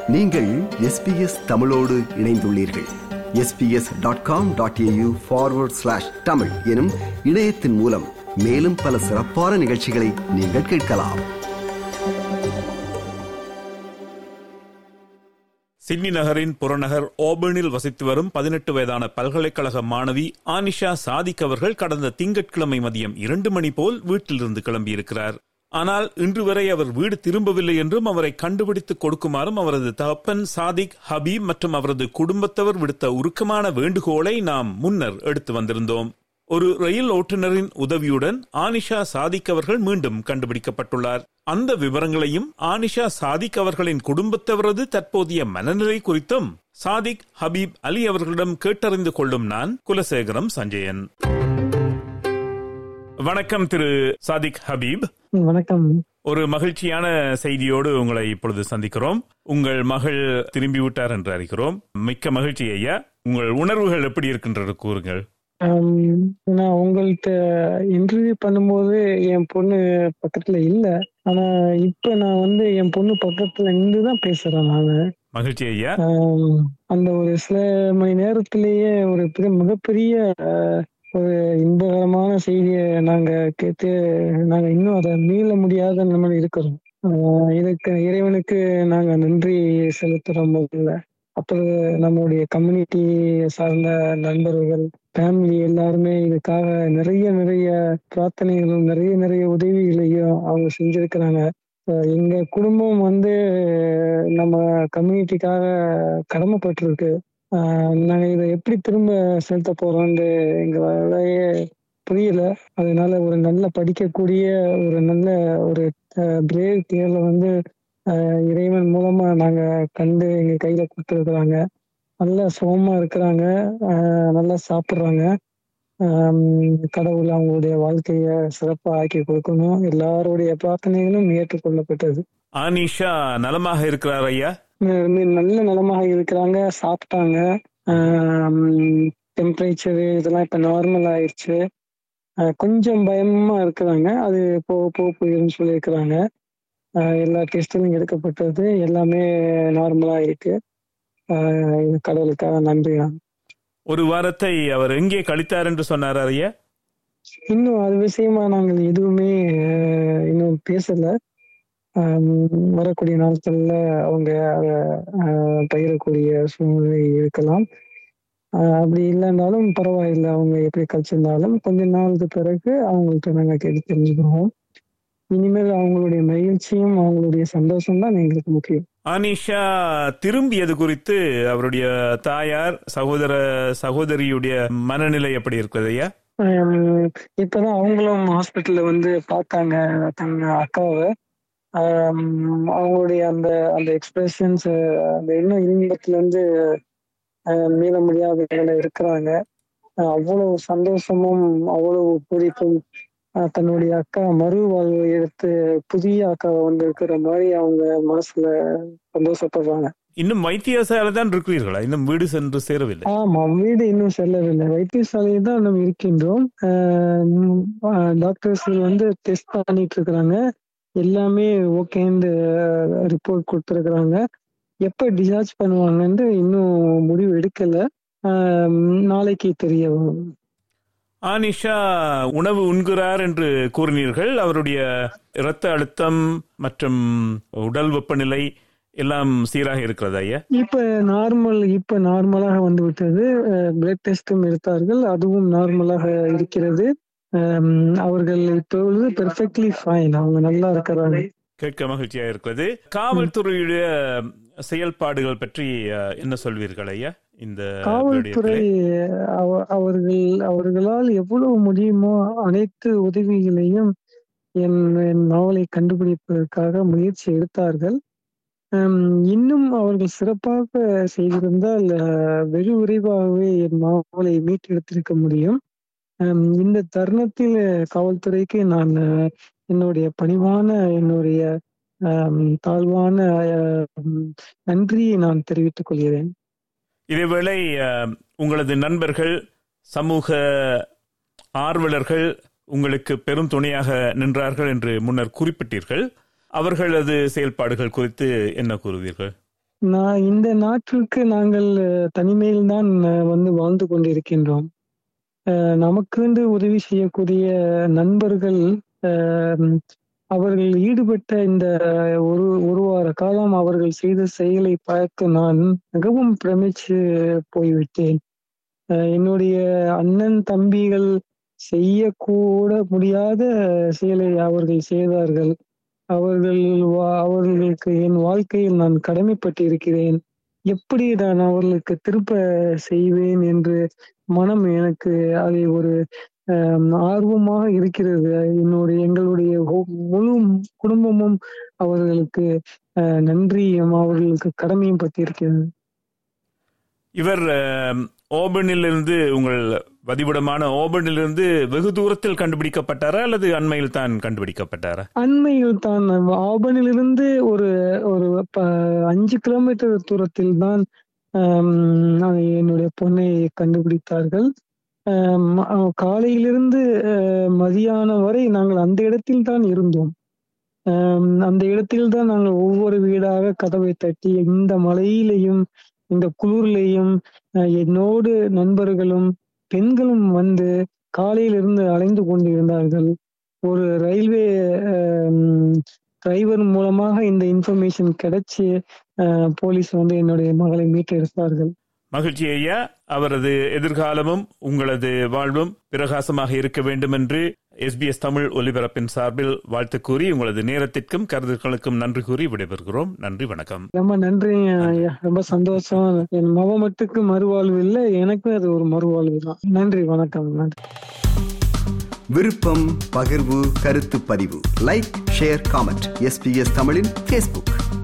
நீங்கள் எஸ்பிஎஸ் தமிழோடு இணைந்துள்ளீர்கள் SBS dot com dot AU forward slash Tamil எனும் இணையத்தின் மூலம் மேலும் பல சிறப்பான நிகழ்ச்சிகளை நீங்கள் கேட்கலாம் சிட்னி நகரின் புறநகர் ஓபர்னில் வசித்து வரும் பதினெட்டு வயதான பல்கலைக்கழக மாணவி ஆனிஷா சாதிக் அவர்கள் கடந்த திங்கட்கிழமை மதியம் இரண்டு மணி போல் வீட்டிலிருந்து கிளம்பியிருக்கிறார் ஆனால் இன்று வரை அவர் வீடு திரும்பவில்லை என்றும் அவரை கண்டுபிடித்து கொடுக்குமாறும் அவரது தகப்பன் சாதிக் ஹபீப் மற்றும் அவரது குடும்பத்தவர் விடுத்த உருக்கமான வேண்டுகோளை நாம் முன்னர் எடுத்து வந்திருந்தோம் ஒரு ரயில் ஓட்டுநரின் உதவியுடன் ஆனிஷா சாதிக் அவர்கள் மீண்டும் கண்டுபிடிக்கப்பட்டுள்ளார் அந்த விவரங்களையும் ஆனிஷா சாதிக் அவர்களின் குடும்பத்தவரது தற்போதைய மனநிலை குறித்தும் சாதிக் ஹபீப் அலி அவர்களிடம் கேட்டறிந்து கொள்ளும் நான் குலசேகரம் சஞ்சயன் வணக்கம் திரு சாதிக் ஹபீப் வணக்கம் ஒரு மகிழ்ச்சியான செய்தியோடு உங்களை இப்பொழுது சந்திக்கிறோம் உங்கள் மகள் திரும்பிவிட்டார் என்று அறிகிறோம் மிக்க மகிழ்ச்சி ஐயா உங்கள் உணர்வுகள் எப்படி இருக்கின்றது கூறுங்கள் ஆம், நான் உங்கள்கிட்ட இன்டர்வியூ பண்ணும்போது என் பொண்ணு பக்கத்துல இல்ல ஆனா இப்ப நான் வந்து என் பொண்ணு பக்கத்துல நின்று தான் பேசுறேன் நானு மகிழ்ச்சி ஐயா ஆம், அந்த ஒரு சில மணி நேரத்திலேயே ஒரு பெரிய மிகப்பெரிய அஹ், ஒரு இன்பகரமான செய்தியை நாங்க கேட்டு நாங்க இன்னும் அதை மீள முடியாத நம்ம இருக்கிறோம் ஆஹ், இதுக்கு இறைவனுக்கு நாங்க நன்றி செலுத்துறோம் முதல்ல அப்புறம் நம்மளுடைய கம்யூனிட்டி சார்ந்த நண்பர்கள் ஃபேமிலி எல்லாருமே இதுக்காக நிறைய நிறைய பிரார்த்தனைகளும் நிறைய நிறைய உதவிகளையும் அவங்க செஞ்சிருக்கிறாங்க அஹ் எங்க குடும்பம் வந்து நம்ம கம்யூனிட்டிக்காக கடமைப்பட்டிருக்கு ஆஹ் நாங்க இதை எப்படி திரும்ப செலுத்த போறோம்னு எங்களாலேயே புரியல அதனால ஒரு நல்ல படிக்கக்கூடிய ஒரு நல்ல ஒரு பிரேவ் தேர்ல வந்து ஆஹ் இறைவன் மூலமா நாங்க கண்டு எங்க கையில கொடுத்துருக்குறாங்க நல்லா சுகமா இருக்கிறாங்க ஆஹ் நல்லா சாப்பிட்றாங்க கடவுள் அவங்களுடைய வாழ்க்கைய சிறப்பா ஆக்கி கொடுக்கணும் எல்லாருடைய பிரார்த்தனைகளும் ஏற்றுக்கொள்ளப்பட்டது ஆனிஷா நலமாக இருக்கிறார் ஐயா மி- மி- நல்ல நலமாக இருக்கிறாங்க சாப்பிட்டாங்க டெம்பரேச்சர் இதெல்லாம் இப்ப நார்மல் ஆயிடுச்சு ஆஹ் கொஞ்சம் பயமா இருக்கிறாங்க அது போக போக போயிருன்னு சொல்லியிருக்கிறாங்க ஆஹ் எல்லா டெஸ்டும் எடுக்கப்பட்டது எல்லாமே நார்மலா இருக்கு ஆஹ் இது கடவுளுக்காக நன்றி ஒரு வாரத்தை அவர் எங்கே கழித்தார் என்று சொன்னார் ஐயா இன்னும் அது விஷயமா நாங்கள் எதுவுமே ஆஹ் இன்னும் பேசல ஆம், வரக்கூடிய நாட்கள்ல அவங்க அதை ஆஹ், பகிரக்கூடிய சூழ்நிலை இருக்கலாம் ஆஹ், அப்படி இல்லைன்னாலும் பரவாயில்லை அவங்க எப்படி கழிச்சிருந்தாலும் கொஞ்ச நாளுக்கு பிறகு அவங்கள்ட்ட நாங்க கேட்டு தெரிஞ்சுக்கிறோம் இனிமேல் அவங்களுடைய மகிழ்ச்சியும் அவங்களுடைய சந்தோஷம் தான் எங்களுக்கு முக்கியம் ஆனிஷா திரும்பியது குறித்து அவருடைய தாயார் சகோதர சகோதரியுடைய மனநிலை எப்படி இருக்கிறது ஐயா ஆம், இப்பதான் அவங்களும் ஹாஸ்பிட்டல்ல வந்து பார்த்தாங்க தங்க அக்காவை ஆம், அவங்களுடைய அந்த அந்த எக்ஸ்பிரஷன்ஸ் அந்த இன்னும் இன்பத்துல இருந்து ஆஹ், மீள முடியாத நிலையில இருக்கிறாங்க ஆஹ், அவ்வளவு சந்தோஷமும் அவ்வளவு பூரிப்பும் ஆஹ், தன்னுடைய அக்கா மறுவாழ்வு எடுத்து புதிய அக்காவை வந்து இருக்கிற மாதிரி அவங்க மனசுல சந்தோஷப்படுறாங்க இன்னும் வைத்தியசாலை தான் இருக்கிறீர்களா இன்னும் வீடு சென்று சேரவில்லை ஆமா வீடு இன்னும் செல்லவில்லை வைத்தியசாலையில் தான் நம்ம இருக்கின்றோம் டாக்டர்ஸ் வந்து டெஸ்ட் பண்ணிட்டு இருக்கிறாங்க எல்லாமே ஓகேன்னு ரிப்போர்ட் கொடுத்துருக்குறாங்க எப்ப டிஸ்சார்ஜ் பண்ணுவாங்கன்னு இன்னும் முடிவு எடுக்கல ஆஹ் நாளைக்கு தெரிய வரும் ஆனிஷா உணவு உண்கிறார் என்று கூறினீர்கள் அவருடைய இரத்த அழுத்தம் மற்றும் உடல் வெப்பநிலை எல்லாம் சீராக இருக்கிறது ஐயா இப்ப நார்மல் இப்ப நார்மலாக வந்து விட்டது பிளட் டெஸ்டும் எடுத்தார்கள் அதுவும் நார்மலாக இருக்கிறது ஆம், அவர்கள் இப்பொழுது பெர்ஃபெக்ட்லி ஃபைன் அவங்க நல்லா இருக்கிறாங்க கேட்க மகிழ்ச்சியா இருக்கிறது காவல்துறையுடைய செயல்பாடுகள் பற்றி அஹ், என்ன சொல்வீர்கள் ஐயா இந்த காவல்துறை விடயத்திலே? அவ- அவர்கள் அவர்களால் எவ்வளவு முடியுமோ அனைத்து உதவிகளையும் என் என் நாவலை கண்டுபிடிப்பதற்காக முயற்சி எடுத்தார்கள் ஹம், இன்னும் அவர்கள் சிறப்பாக செய்திருந்தால் அஹ், வெகு விரைவாகவே என் நாவலை மீட்டெடுத்திருக்க முடியும் ஹம், இந்த தருணத்தில் காவல்துறைக்கு நான் அஹ், என்னுடைய பணிவான என்னுடைய ஹம், தாழ்வான அஹ், நன்றியை நான் தெரிவித்துக் கொள்கிறேன் இதேவேளை அஹ், உங்களது நண்பர்கள் சமூக ஆர்வலர்கள் உங்களுக்கு பெரும் துணையாக நின்றார்கள் என்று முன்னர் குறிப்பிட்டீர்கள் அவர்களது செயல்பாடுகள் குறித்து என்ன கூறுவீர்கள் நான் இந்த நாட்டிற்கு நாங்கள் தனிமையில் தான் வந்து வாழ்ந்து கொண்டிருக்கின்றோம் அஹ் நமக்கு உதவி செய்யக்கூடிய நண்பர்கள் அஹ் அவர்கள் ஈடுபட்ட இந்த ஒரு ஒரு வார காலம் அவர்கள் செய்த செயலை பார்த்து நான் மிகவும் பிரமிச்சு போய்விட்டேன் அஹ் என்னுடைய அண்ணன் தம்பிகள் செய்யக்கூட முடியாத செயலை அவர்கள் செய்தார்கள் அவர்கள் வா- அவர்களுக்கு என் வாழ்க்கையில் நான் கடமைப்பட்டிருக்கிறேன் எப்படி நான் அவர்களுக்கு திருப்ப செய்வேன் என்று மனம் எனக்கு அதை ஒரு ஆம், ஆர்வமாக இருக்கிறது என்னுடைய எங்களுடைய ஒ- முழு குடும்பமும் அவர்களுக்கு அஹ், நன்றியும் அவர்களுக்கு கடமையும் பட்டிருக்கிறது இவர் அஹ், ஓபனிலிருந்து உங்கள் வதிவிடமான ஓபனிலிருந்து வெகு தூரத்தில் கண்டுபிடிக்கப்பட்டாரா அல்லது அண்மையில் தான் கண்டுபிடிக்கப்பட்டாரா அண்மையில் தான் ஆபனிலிருந்து ஒரு ஒரு ப- அஞ்சு கிலோமீட்டர் தூரத்தில் தான் ஆம், என்னுடைய பொண்ணை கண்டுபிடித்தார்கள் ஆம், அஹ், காலையிலிருந்து அஹ், மதியானம் வரை நாங்கள் அந்த இடத்தில் தான் இருந்தோம் ஆம், அந்த இடத்தில் தான் நாங்கள் ஒவ்வொரு வீடாக கதவை தட்டி இந்த மழையிலையும் இந்த குளிர்லையும் அஹ், என்னோடு நண்பர்களும் பெண்களும் வந்து காலையிலிருந்து அலைந்து கொண்டிருந்தார்கள் ஒரு ரயில்வே டிரைவர் மூலமாக இந்த இன்ஃபர்மேஷன் கிடைச்சு அஹ், போலீஸ் வந்து என்னுடைய மகளை மீட்டெடுத்தார்கள் மகிழ்ச்சி ஐயா அவரது எதிர்காலமும் உங்களது வாழ்வும் பிரகாசமாக இருக்க வேண்டும் என்று எஸ்பிஎஸ் தமிழ் ஒலிபரப்பின் சார்பில் வாழ்த்து கூறி உங்களது நேரத்திற்கும் கருத்துக்களுக்கும் நன்றி கூறி விடைபெறுகிறோம் நன்றி வணக்கம் ரொம்ப நன்றி ஐயா ரொம்ப சந்தோஷம் என் மக மட்டுக்கு மறுவாழ்வு இல்லை எனக்கும் அது ஒரு மறுவாழ்வு தான் நன்றி வணக்கம் நன்றி விருப்பம் பகிர்வு கருத்து பதிவு லைக் ஷேர் காமெண்ட் எஸ்பிஎஸ் தமிழின் ஃபேஸ்புக்